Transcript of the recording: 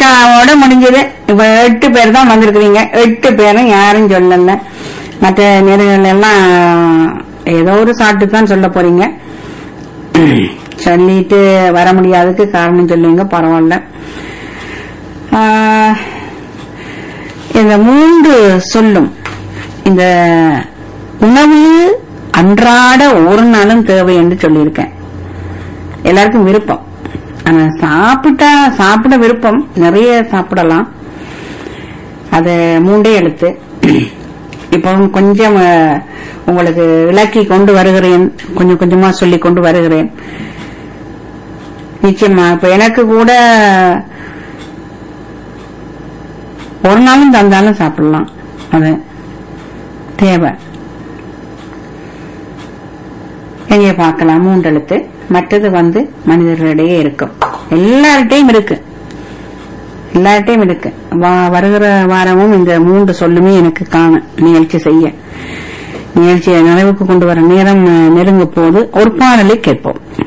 அக்காவோட முடிஞ்சது இப்ப எட்டு பேர் தான் வந்திருக்கிறீங்க எட்டு பேரும் யாரும் சொல்லல மற்ற நேர்கள் எல்லாம் ஏதோ ஒரு சாட்டு தான் சொல்ல போறீங்க சொல்லிட்டு வர முடியாததுக்கு காரணம் சொல்லுவீங்க பரவாயில்ல ஆஹ், இந்த மூன்று சொல்லும் இந்த உணவு அன்றாட ஒரு நாளும் தேவை என்று சொல்லியிருக்கேன் எல்லாருக்கும் விருப்பம் ஆனா சாப்பிட்டா சாப்பிட விருப்பம் நிறைய சாப்பிடலாம் அது மூண்டே எழுத்து இப்போ கொஞ்சம் அஹ், உங்களுக்கு விளக்கி கொண்டு வருகிறேன் கொஞ்சம் கொஞ்சமா சொல்லி கொண்டு வருகிறேன் நிச்சயமா இப்ப எனக்கு கூட ஒரு நாளும் தந்தாலும் சாப்பிடலாம் அது தேவை எங்க பார்க்கலாம் மூன்றெழுத்து மற்றது வந்து மனிதர்களிடையே இருக்கும் எல்லார்கிட்டையும் இருக்கு எல்லார்கிட்டையும் இருக்கு வா- வருகிற வாரமும் இந்த மூன்று சொல்லுமே எனக்கு காண நிகழ்ச்சி செய்ய நிகழ்ச்சியை நிறைவுக்கு கொண்டு வர நேரம் அஹ், நெருங்க போது ஒரு பாடலை கேட்போம்